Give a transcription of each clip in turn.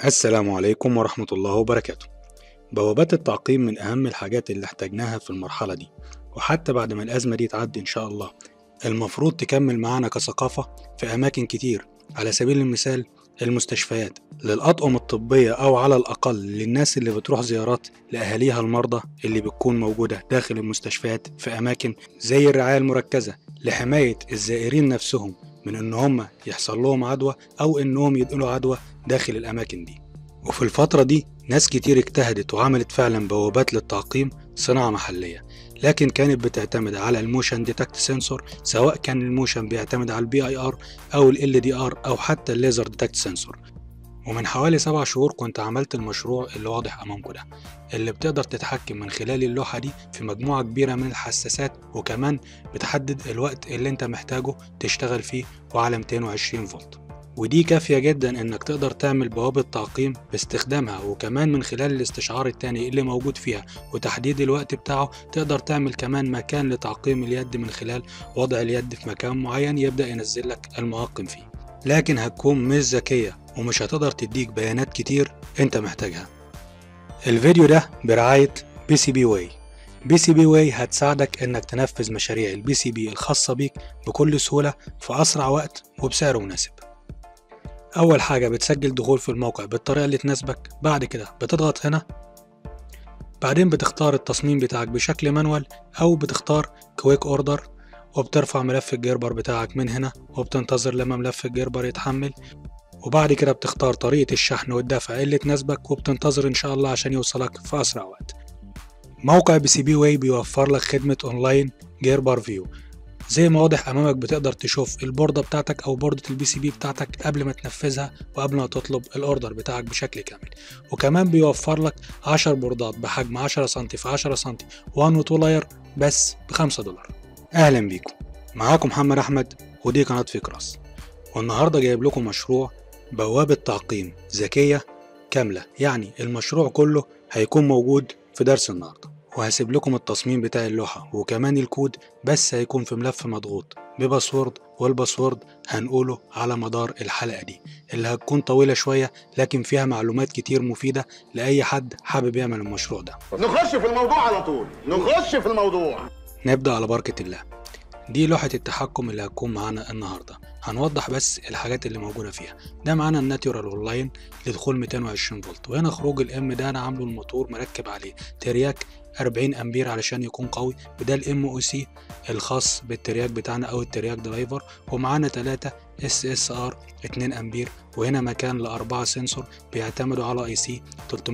السلام عليكم ورحمة الله وبركاته بوابات التعقيم من أهم الحاجات اللي احتاجناها في المرحلة دي وحتى بعد ما الأزمة دي تعدي إن شاء الله المفروض تكمل معانا كثقافة في أماكن كتير على سبيل المثال المستشفيات للأطقم الطبية أو على الأقل للناس اللي بتروح زيارات لأهاليها المرضى اللي بتكون موجودة داخل المستشفيات في أماكن زي الرعاية المركزة لحماية الزائرين نفسهم من إن هم يحصل لهم عدوى أو إنهم ينقلوا عدوى داخل الأماكن دي وفي الفترة دي ناس كتير اجتهدت وعملت فعلا بوابات للتعقيم صناعة محلية لكن كانت بتعتمد على الموشن ديتكت سنسور سواء كان الموشن بيعتمد على البي اي ار او ال دي ار او حتى الليزر ديتكت سنسور ومن حوالي سبع شهور كنت عملت المشروع اللي واضح امامكم ده اللي بتقدر تتحكم من خلال اللوحة دي في مجموعة كبيرة من الحساسات وكمان بتحدد الوقت اللي انت محتاجه تشتغل فيه وعلى 220 فولت ودي كافية جدا انك تقدر تعمل بوابة تعقيم باستخدامها وكمان من خلال الاستشعار التاني اللي موجود فيها وتحديد الوقت بتاعه تقدر تعمل كمان مكان لتعقيم اليد من خلال وضع اليد في مكان معين يبدأ ينزل لك المعقم فيه لكن هتكون مش ذكية ومش هتقدر تديك بيانات كتير انت محتاجها الفيديو ده برعاية بي سي بي واي بي سي بي واي هتساعدك انك تنفذ مشاريع البي سي بي الخاصة بيك بكل سهولة في أسرع وقت وبسعر مناسب أول حاجة بتسجل دخول في الموقع بالطريقة اللي تناسبك بعد كده بتضغط هنا بعدين بتختار التصميم بتاعك بشكل مانوال أو بتختار كويك أوردر وبترفع ملف الجيربر بتاعك من هنا وبتنتظر لما ملف الجيربر يتحمل وبعد كده بتختار طريقة الشحن والدفع اللي تناسبك وبتنتظر إن شاء الله عشان يوصلك في أسرع وقت موقع بي سي بي واي بيوفر لك خدمة أونلاين جيربر فيو زي ما واضح امامك بتقدر تشوف البوردة بتاعتك او بوردة البي سي بي بتاعتك قبل ما تنفذها وقبل ما تطلب الاوردر بتاعك بشكل كامل وكمان بيوفر لك 10 بوردات بحجم 10 سم في 10 سم 1 و 2 لاير بس ب 5 دولار اهلا بيكم معاكم محمد احمد ودي قناة فكراس والنهارده جايب لكم مشروع بوابة تعقيم ذكية كاملة يعني المشروع كله هيكون موجود في درس النهارده وهسيب لكم التصميم بتاع اللوحة وكمان الكود بس هيكون في ملف مضغوط بباسورد والباسورد هنقوله على مدار الحلقة دي اللي هتكون طويلة شوية لكن فيها معلومات كتير مفيدة لأي حد حابب يعمل المشروع ده نخش في الموضوع على طول نخش في الموضوع نبدأ على بركة الله دي لوحة التحكم اللي هتكون معانا النهاردة هنوضح بس الحاجات اللي موجودة فيها ده معانا الناتورال اونلاين لدخول 220 فولت وهنا خروج الام ده انا عامله الموتور مركب عليه ترياك 40 امبير علشان يكون قوي وده الام او سي الخاص بالترياك بتاعنا او الترياك درايفر ومعانا 3 اس اس ار 2 امبير وهنا مكان لأربعة سنسور بيعتمدوا على اي سي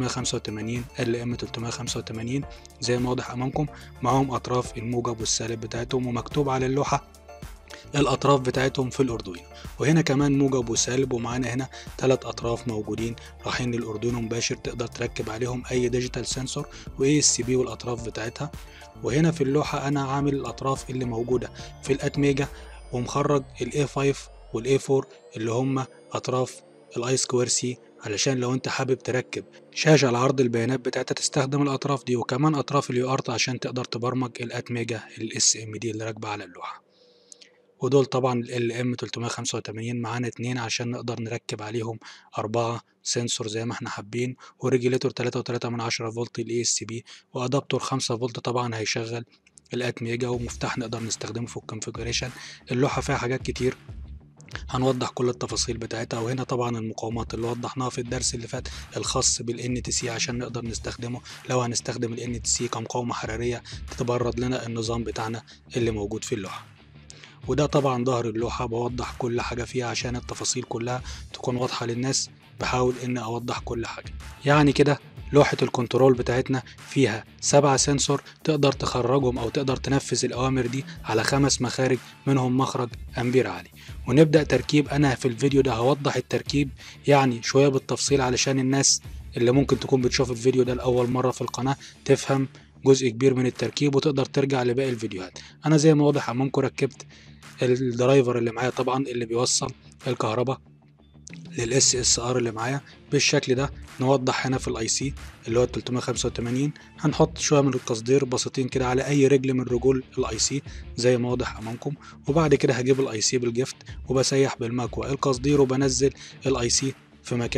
385 ال ام 385 زي ما واضح امامكم معاهم اطراف الموجب والسالب بتاعتهم ومكتوب على اللوحه الاطراف بتاعتهم في الاردوين وهنا كمان موجب وسالب ومعانا هنا ثلاث اطراف موجودين رايحين للاردوينو مباشر تقدر تركب عليهم اي ديجيتال سنسور واي اس بي والاطراف بتاعتها وهنا في اللوحه انا عامل الاطراف اللي موجوده في الاتميجا ومخرج الاي 5 والاي 4 اللي هم اطراف الاي سكوير سي علشان لو انت حابب تركب شاشة لعرض البيانات بتاعتها تستخدم الأطراف دي وكمان أطراف اليو ارت عشان تقدر تبرمج الأتميجا الاس ام دي اللي راكبة على اللوحة ودول طبعا ال ام 385 معانا اتنين عشان نقدر نركب عليهم أربعة سنسور زي ما احنا حابين وريجيليتور تلاتة وتلاتة من عشرة فولت الاي اس بي وأدابتور خمسة فولت طبعا هيشغل الأتميجا ومفتاح نقدر نستخدمه في الكونفيجريشن اللوحة فيها حاجات كتير هنوضح كل التفاصيل بتاعتها وهنا طبعا المقاومات اللي وضحناها في الدرس اللي فات الخاص بالان تي سي عشان نقدر نستخدمه لو هنستخدم الان تي سي كمقاومه حراريه تبرد لنا النظام بتاعنا اللي موجود في اللوحه وده طبعا ظهر اللوحه بوضح كل حاجه فيها عشان التفاصيل كلها تكون واضحه للناس بحاول ان اوضح كل حاجه يعني كده لوحة الكنترول بتاعتنا فيها سبعة سنسور تقدر تخرجهم أو تقدر تنفذ الأوامر دي على خمس مخارج منهم مخرج أمبير عالي ونبدأ تركيب أنا في الفيديو ده هوضح التركيب يعني شوية بالتفصيل علشان الناس اللي ممكن تكون بتشوف الفيديو ده لأول مرة في القناة تفهم جزء كبير من التركيب وتقدر ترجع لباقي الفيديوهات أنا زي ما واضح أمامكم ركبت الدرايفر اللي معايا طبعا اللي بيوصل الكهرباء للاس اس ار اللي معايا بالشكل ده نوضح هنا في الاي سي اللي هو 385 هنحط شويه من التصدير بسيطين كده على اي رجل من رجول الاي سي زي ما واضح امامكم وبعد كده هجيب الاي سي بالجفت وبسيح بالمكوى القصدير وبنزل الاي سي في مكانه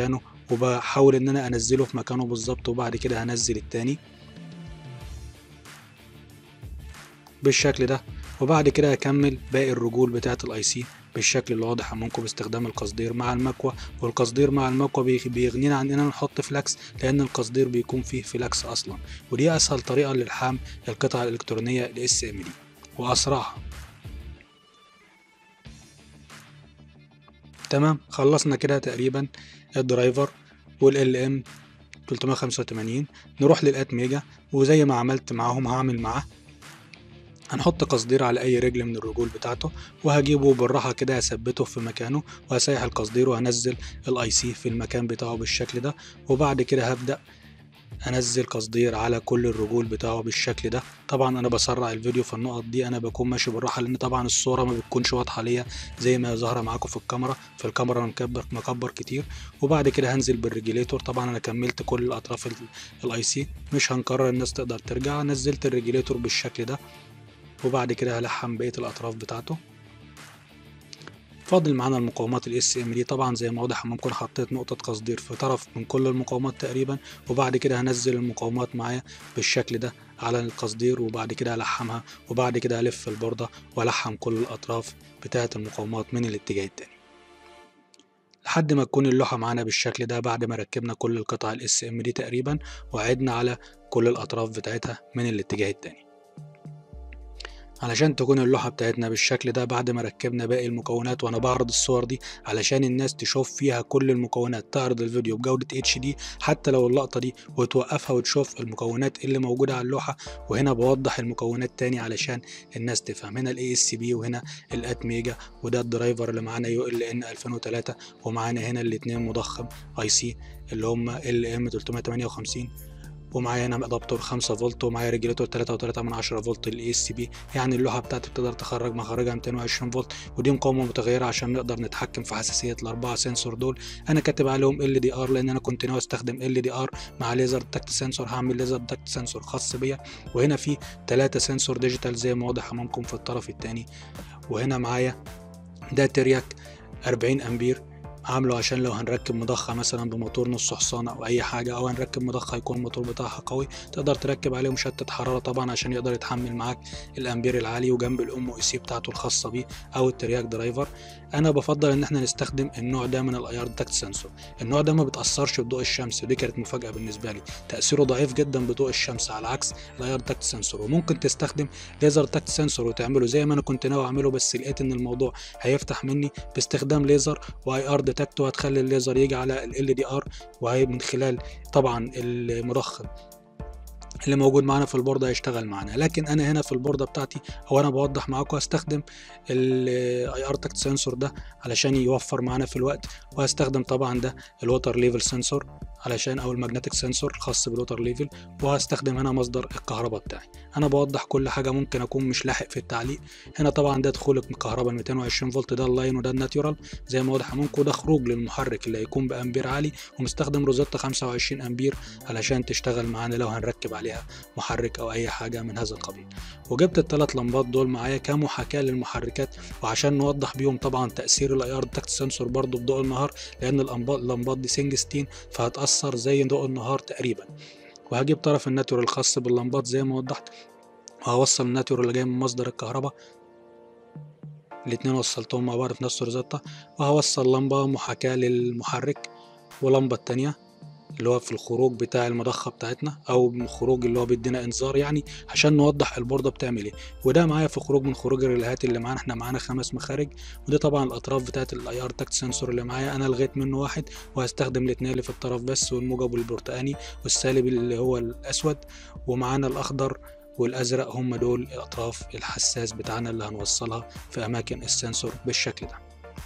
وبحاول ان انا انزله في مكانه بالظبط وبعد كده هنزل التاني بالشكل ده وبعد كده هكمل باقي الرجول بتاعة الاي سي بالشكل اللي واضح امامكم باستخدام القصدير مع المكوى والقصدير مع المكوى بيغ- بيغنينا عن اننا نحط فلاكس لان القصدير بيكون فيه فلاكس اصلا ودي اسهل طريقة للحام القطع الالكترونية الاس ام دي واسرعها تمام خلصنا كده تقريبا الدرايفر والال ام 385 نروح للات ميجا وزي ما عملت معاهم هعمل معاه هنحط قصدير على اي رجل من الرجول بتاعته وهجيبه بالراحه كده هثبته في مكانه وهسيح القصدير وهنزل الاي سي في المكان بتاعه بالشكل ده وبعد كده هبدا انزل قصدير على كل الرجول بتاعه بالشكل ده طبعا انا بسرع الفيديو في النقط دي انا بكون ماشي بالراحه لان طبعا الصوره ما بتكونش واضحه ليا زي ما ظاهره معاكم في الكاميرا في الكاميرا انا مكبر مكبر كتير وبعد كده هنزل بالريجيليتور طبعا انا كملت كل الاطراف الاي سي مش هنكرر الناس تقدر ترجع نزلت الريجيليتور بالشكل ده وبعد كده هلحم بقيه الاطراف بتاعته فاضل معانا المقاومات الاس ام دي طبعا زي ما واضح ممكن حطيت نقطة قصدير في طرف من كل المقاومات تقريبا وبعد كده هنزل المقاومات معايا بالشكل ده على القصدير وبعد كده هلحمها وبعد كده هلف البوردة والحم كل الاطراف بتاعة المقاومات من الاتجاه التاني لحد ما تكون اللوحة معانا بالشكل ده بعد ما ركبنا كل القطع الاس ام دي تقريبا وعدنا على كل الاطراف بتاعتها من الاتجاه التاني علشان تكون اللوحة بتاعتنا بالشكل ده بعد ما ركبنا باقي المكونات وانا بعرض الصور دي علشان الناس تشوف فيها كل المكونات تعرض الفيديو بجودة اتش دي حتى لو اللقطة دي وتوقفها وتشوف المكونات اللي موجودة على اللوحة وهنا بوضح المكونات تاني علشان الناس تفهم هنا الاي اس بي وهنا الات ميجا وده الدرايفر اللي معانا يو ال ان 2003 ومعانا هنا الاتنين مضخم اي سي اللي هم ال ام 358 ومعايا هنا ادابتور 5 فولت ومعايا ريجوليتور 3.3 من 10 فولت الاي اس بي يعني اللوحه بتاعتي بتقدر تخرج مخارجها 220 فولت ودي مقاومه متغيره عشان نقدر نتحكم في حساسيه الاربعه سنسور دول انا كاتب عليهم ال دي ار لان انا كنت ناوي استخدم ال دي ار مع ليزر تاكت سنسور هعمل ليزر تاكت سنسور خاص بيا وهنا في 3 سنسور ديجيتال زي ما واضح امامكم في الطرف الثاني وهنا معايا ده ترياك 40 امبير عامله عشان لو هنركب مضخة مثلا بموتور نص حصانة أو أي حاجة أو هنركب مضخة يكون الموتور بتاعها قوي تقدر تركب عليه مشتت حرارة طبعا عشان يقدر يتحمل معاك الأمبير العالي وجنب الأم أو سي بتاعته الخاصة بيه أو الترياك درايفر أنا بفضل إن احنا نستخدم النوع ده من الأيار ديتكت سنسور النوع ده ما بتأثرش بضوء الشمس ودي كانت مفاجأة بالنسبة لي تأثيره ضعيف جدا بضوء الشمس على عكس الأيار ديتكت سنسور وممكن تستخدم ليزر ديتكت سنسور وتعمله زي ما أنا كنت ناوي أعمله بس لقيت إن الموضوع هيفتح مني باستخدام ليزر واي ار ديتكت وهتخلي الليزر يجي على ال دي ار وهي من خلال طبعا المضخم اللي موجود معانا في البوردة هيشتغل معانا لكن انا هنا في البوردة بتاعتي هو انا بوضح معاكم هستخدم الاي ار تاكت سنسور ده علشان يوفر معانا في الوقت وهستخدم طبعا ده الوتر ليفل سنسور علشان او الماجنتيك سنسور خاص بالوتر ليفل وهستخدم هنا مصدر الكهرباء بتاعي انا بوضح كل حاجه ممكن اكون مش لاحق في التعليق هنا طبعا ده دخول الكهرباء 220 فولت ده اللاين وده الناتورال زي ما واضح منكم ده خروج للمحرك اللي هيكون بامبير عالي ومستخدم روزيتا 25 امبير علشان تشتغل معانا لو هنركب عليها محرك او اي حاجه من هذا القبيل وجبت الثلاث لمبات دول معايا كمحاكاه للمحركات وعشان نوضح بيهم طبعا تاثير الاي ار ديتكت سنسور برضو بضوء النهار لان اللمبات دي سنجستين فهتاثر زي ضوء النهار تقريبا وهجيب طرف الناتور الخاص باللمبات زي ما وضحت وهوصل الناتور اللي جاي من مصدر الكهرباء الاتنين وصلتهم مع بعض في نفس الروزيتا وهوصل لمبة محاكاة للمحرك ولمبة التانية اللي هو في الخروج بتاع المضخة بتاعتنا أو الخروج اللي هو بيدينا إنذار يعني عشان نوضح البوردة بتعمل إيه وده معايا في خروج من خروج الريلهات اللي معانا إحنا معانا خمس مخارج ودي طبعا الأطراف بتاعت الأي آر تاكت سنسور اللي معايا أنا لغيت منه واحد وهستخدم الاتنين اللي في الطرف بس والموجب والبرتقاني والسالب اللي هو الأسود ومعانا الأخضر والأزرق هم دول الأطراف الحساس بتاعنا اللي هنوصلها في أماكن السنسور بالشكل ده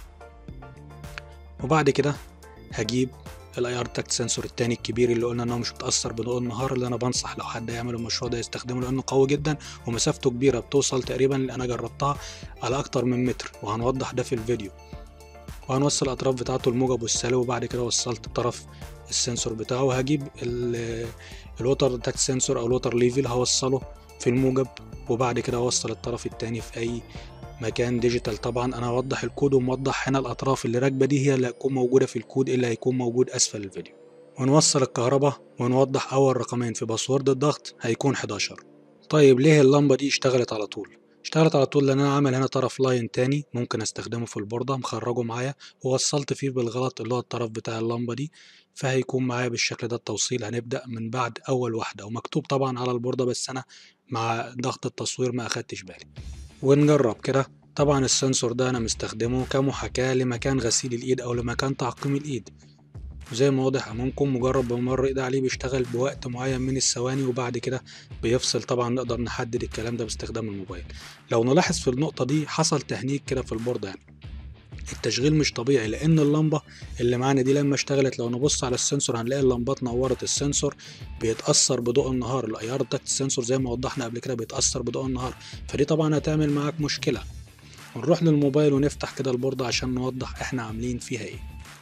وبعد كده هجيب الاي ار تاكت سنسور التاني الكبير اللي قلنا انه مش متاثر بضوء النهار اللي انا بنصح لو حد هيعمل المشروع ده يستخدمه لانه قوي جدا ومسافته كبيره بتوصل تقريبا اللي انا جربتها على اكتر من متر وهنوضح ده في الفيديو وهنوصل الاطراف بتاعته الموجب والسالب وبعد كده وصلت طرف السنسور بتاعه وهجيب الوتر تاكت سنسور او الوتر ليفل هوصله في الموجب وبعد كده اوصل الطرف التاني في اي مكان ديجيتال طبعا انا اوضح الكود وموضح هنا الاطراف اللي راكبه دي هي اللي هتكون موجوده في الكود اللي هيكون موجود اسفل الفيديو ونوصل الكهرباء ونوضح اول رقمين في باسورد الضغط هيكون 11 طيب ليه اللمبه دي اشتغلت على طول اشتغلت على طول لان انا عامل هنا طرف لاين تاني ممكن استخدمه في البوردة مخرجه معايا ووصلت فيه بالغلط اللي هو الطرف بتاع اللمبة دي فهيكون معايا بالشكل ده التوصيل هنبدأ من بعد اول واحدة ومكتوب طبعا على البوردة بس انا مع ضغط التصوير ما اخدتش بالي ونجرب كده طبعا السنسور ده انا مستخدمه كمحاكاة لمكان غسيل الايد او لمكان تعقيم الايد وزي ما واضح امامكم مجرد بمر ايد عليه بيشتغل بوقت معين من الثواني وبعد كده بيفصل طبعا نقدر نحدد الكلام ده باستخدام الموبايل لو نلاحظ في النقطة دي حصل تهنيج كده في البوردة يعني التشغيل مش طبيعي لان اللمبة اللي معانا دي لما اشتغلت لو نبص على السنسور هنلاقي اللمبات نورت السنسور بيتأثر بضوء النهار الايار بتاعت السنسور زي ما وضحنا قبل كده بيتأثر بضوء النهار فدي طبعا هتعمل معاك مشكلة ونروح للموبايل ونفتح كده البوردة عشان نوضح احنا عاملين فيها ايه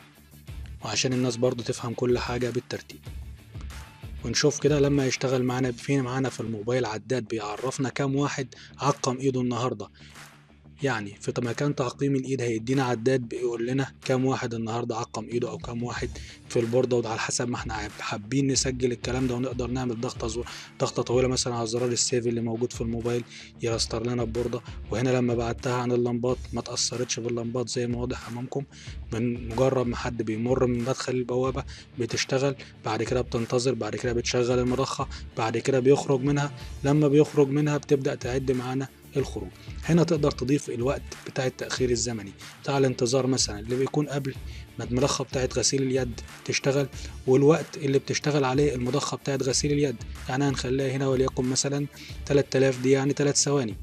وعشان الناس برضو تفهم كل حاجة بالترتيب ونشوف كده لما يشتغل معانا فين معانا في الموبايل عداد بيعرفنا كام واحد عقم ايده النهارده يعني في مكان تعقيم الايد هيدينا عداد بيقول لنا كام واحد النهارده عقم ايده او كام واحد في البورده وده على حسب ما احنا حابين نسجل الكلام ده ونقدر نعمل ضغطه زو... ضغطه طويله مثلا على زرار السيف اللي موجود في الموبايل يرستر لنا البورده وهنا لما بعدتها عن اللمبات ما تاثرتش باللمبات زي ما واضح امامكم من مجرد ما حد بيمر من مدخل البوابه بتشتغل بعد كده بتنتظر بعد كده بتشغل المضخه بعد كده بيخرج منها لما بيخرج منها بتبدا تعد معانا الخروج هنا تقدر تضيف الوقت بتاع التأخير الزمني بتاع الانتظار مثلا اللي بيكون قبل ما المضخة بتاعت غسيل اليد تشتغل والوقت اللي بتشتغل عليه المضخة بتاعت غسيل اليد يعني هنخليها هنا وليكن مثلا 3000 دي يعني 3 ثواني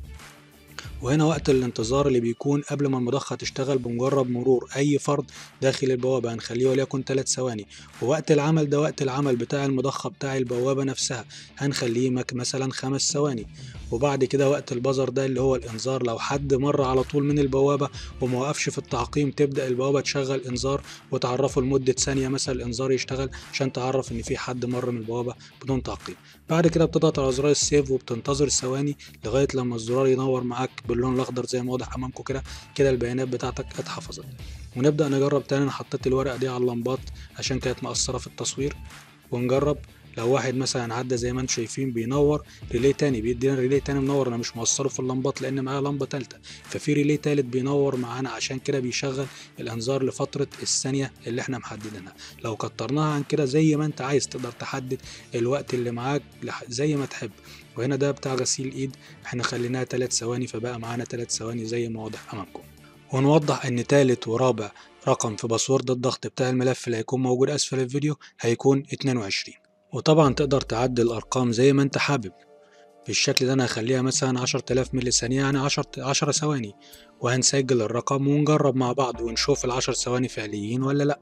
وهنا وقت الانتظار اللي بيكون قبل ما المضخة تشتغل بمجرد مرور أي فرد داخل البوابة هنخليه وليكن 3 ثواني ووقت العمل ده وقت العمل بتاع المضخة بتاع البوابة نفسها هنخليه مثلا خمس ثواني وبعد كده وقت البزر ده اللي هو الانذار لو حد مر على طول من البوابه وما وقفش في التعقيم تبدا البوابه تشغل انذار وتعرفه لمده ثانيه مثلا الانذار يشتغل عشان تعرف ان في حد مر من البوابه بدون تعقيم بعد كده بتضغط على زرار السيف وبتنتظر ثواني لغايه لما الزرار ينور معاك باللون الاخضر زي ما واضح امامكم كده كده البيانات بتاعتك اتحفظت ونبدا نجرب تاني انا حطيت الورقه دي على اللمبات عشان كانت مقصره في التصوير ونجرب لو واحد مثلا عدى زي ما انتم شايفين بينور ريلي تاني بيدينا ريلي تاني منور انا مش موصله في اللمبات لان معايا لمبه تالته ففي ريلي تالت بينور معانا عشان كده بيشغل الانذار لفتره الثانيه اللي احنا محددينها لو كترناها عن كده زي ما انت عايز تقدر تحدد الوقت اللي معاك زي ما تحب وهنا ده بتاع غسيل الايد احنا خليناها 3 ثواني فبقى معانا 3 ثواني زي ما واضح امامكم ونوضح ان تالت ورابع رقم في باسورد الضغط بتاع الملف اللي هيكون موجود اسفل الفيديو هيكون 22 وطبعا تقدر تعدل الارقام زي ما انت حابب بالشكل ده انا هخليها مثلا 10000 ملي ثانية يعني 10 10 ثواني وهنسجل الرقم ونجرب مع بعض ونشوف العشر ثواني فعليين ولا لا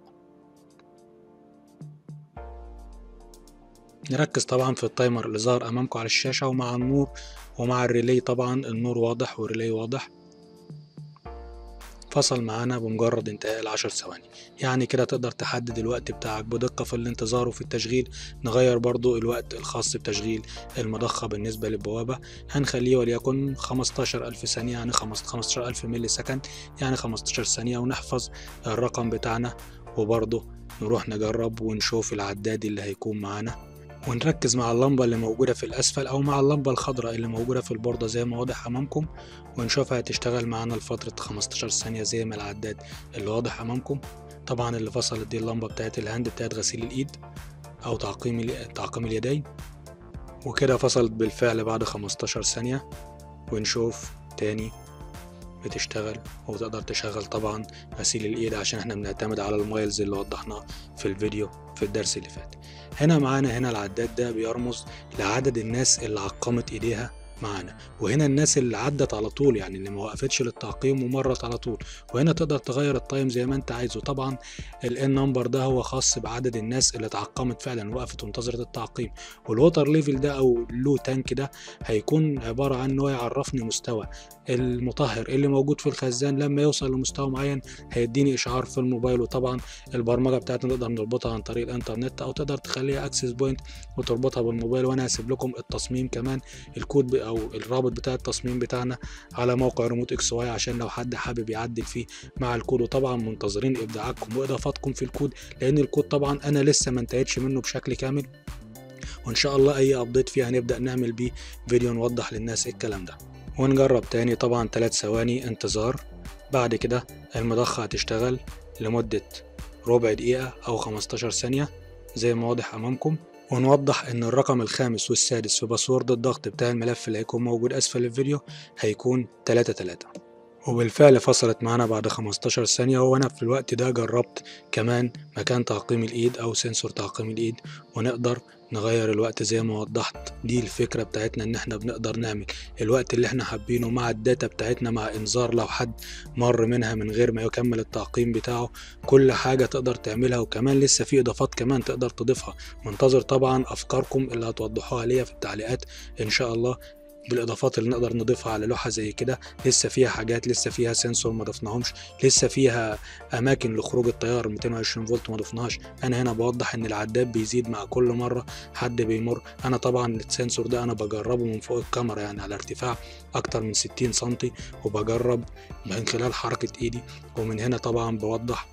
نركز طبعا في التايمر اللي ظهر امامكم على الشاشة ومع النور ومع الريلي طبعا النور واضح والريلي واضح فصل معانا بمجرد انتهاء العشر ثواني يعني كده تقدر تحدد الوقت بتاعك بدقة في الانتظار وفي التشغيل نغير برضو الوقت الخاص بتشغيل المضخة بالنسبة للبوابة هنخليه وليكن 15 ألف ثانية يعني 15 ألف ملي سكند يعني 15 ثانية ونحفظ الرقم بتاعنا وبرضو نروح نجرب ونشوف العداد اللي هيكون معانا ونركز مع اللمبة اللي موجودة في الأسفل أو مع اللمبة الخضراء اللي موجودة في البوردة زي ما واضح أمامكم ونشوفها هتشتغل معانا لفترة 15 ثانية زي ما العداد اللي واضح أمامكم طبعا اللي فصلت دي اللمبة بتاعت الهاند بتاعت غسيل الإيد أو تعقيم تعقيم اليدين وكده فصلت بالفعل بعد 15 ثانية ونشوف تاني بتشتغل وتقدر تشغل طبعا غسيل الايد عشان احنا بنعتمد على المايلز اللي وضحناه في الفيديو في الدرس اللي فات هنا معانا هنا العداد ده بيرمز لعدد الناس اللي عقمت ايديها معانا وهنا الناس اللي عدت على طول يعني اللي ما وقفتش للتعقيم ومرت على طول وهنا تقدر تغير التايم زي ما انت عايزه طبعا الان نمبر ده هو خاص بعدد الناس اللي اتعقمت فعلا وقفت وانتظرت التعقيم والووتر ليفل ده او اللو تانك ده هيكون عباره عن انه يعرفني مستوى المطهر اللي موجود في الخزان لما يوصل لمستوى معين هيديني اشعار في الموبايل وطبعا البرمجه بتاعتنا نقدر نربطها عن طريق الانترنت او تقدر تخليها اكسس بوينت وتربطها بالموبايل وانا هسيب لكم التصميم كمان الكود او الرابط بتاع التصميم بتاعنا على موقع ريموت اكس واي عشان لو حد حابب يعدل فيه مع الكود وطبعا منتظرين ابداعاتكم واضافاتكم في الكود لان الكود طبعا انا لسه ما انتهيتش منه بشكل كامل وان شاء الله اي ابديت فيه هنبدا نعمل بيه فيديو نوضح للناس إيه الكلام ده ونجرب تاني طبعا 3 ثواني انتظار بعد كده المضخة هتشتغل لمدة ربع دقيقة أو 15 ثانية زي ما واضح أمامكم ونوضح إن الرقم الخامس والسادس في باسورد الضغط بتاع الملف اللي هيكون موجود أسفل الفيديو هيكون 3 3 وبالفعل فصلت معانا بعد 15 ثانية وأنا في الوقت ده جربت كمان مكان تعقيم الإيد أو سنسور تعقيم الإيد ونقدر نغير الوقت زي ما وضحت دي الفكرة بتاعتنا ان احنا بنقدر نعمل الوقت اللي احنا حابينه مع الداتا بتاعتنا مع انذار لو حد مر منها من غير ما يكمل التعقيم بتاعه كل حاجة تقدر تعملها وكمان لسه في اضافات كمان تقدر تضيفها منتظر طبعا افكاركم اللي هتوضحوها ليا في التعليقات ان شاء الله بالاضافات اللي نقدر نضيفها على لوحه زي كده لسه فيها حاجات لسه فيها سنسور ما ضفناهمش لسه فيها اماكن لخروج التيار 220 فولت ما ضفناهاش انا هنا بوضح ان العداد بيزيد مع كل مره حد بيمر انا طبعا السنسور ده انا بجربه من فوق الكاميرا يعني على ارتفاع اكتر من 60 سنتي وبجرب من خلال حركه ايدي ومن هنا طبعا بوضح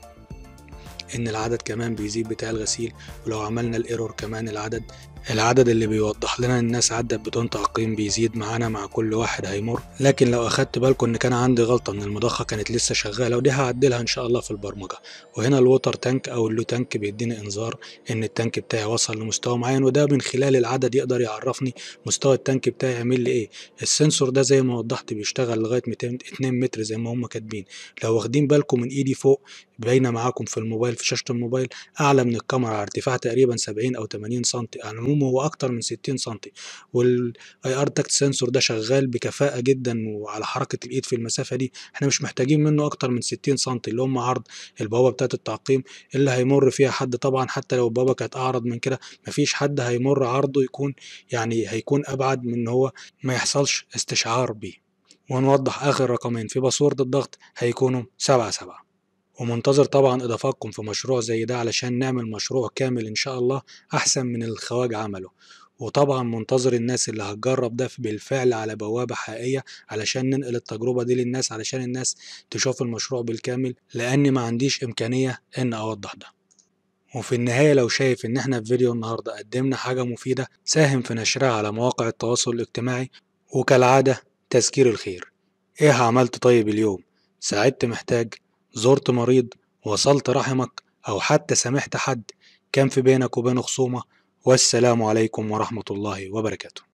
ان العدد كمان بيزيد بتاع الغسيل ولو عملنا الايرور كمان العدد العدد اللي بيوضح لنا الناس عدت بدون تعقيم بيزيد معانا مع كل واحد هيمر لكن لو اخدت بالكم ان كان عندي غلطه ان المضخه كانت لسه شغاله ودي هعدلها ان شاء الله في البرمجه وهنا الووتر تانك او اللو تانك بيديني انذار ان التانك بتاعي وصل لمستوى معين وده من خلال العدد يقدر يعرفني مستوى التانك بتاعي عامل لي ايه السنسور ده زي ما وضحت بيشتغل لغايه 200 2 متر زي ما هم كاتبين لو واخدين بالكم من ايدي فوق باينه معاكم في الموبايل في شاشه الموبايل اعلى من الكاميرا على ارتفاع تقريبا 70 او 80 سم على العموم هو اكتر من 60 سم والاي ار تاكت سنسور ده شغال بكفاءه جدا وعلى حركه الايد في المسافه دي احنا مش محتاجين منه اكتر من 60 سم اللي هم عرض البوابه بتاعه التعقيم اللي هيمر فيها حد طبعا حتى لو البوابه كانت اعرض من كده مفيش حد هيمر عرضه يكون يعني هيكون ابعد من ان هو ما يحصلش استشعار بيه ونوضح اخر رقمين في باسورد الضغط هيكونوا سبعة سبعة ومنتظر طبعا اضافاتكم في مشروع زي ده علشان نعمل مشروع كامل ان شاء الله احسن من الخواج عمله وطبعا منتظر الناس اللي هتجرب ده بالفعل على بوابة حقيقية علشان ننقل التجربة دي للناس علشان الناس تشوف المشروع بالكامل لأني ما عنديش إمكانية إن أوضح ده وفي النهاية لو شايف إن إحنا في فيديو النهاردة قدمنا حاجة مفيدة ساهم في نشرها على مواقع التواصل الاجتماعي وكالعادة تذكير الخير إيه عملت طيب اليوم ساعدت محتاج زرت مريض وصلت رحمك أو حتى سامحت حد كان في بينك وبينه خصومة والسلام عليكم ورحمة الله وبركاته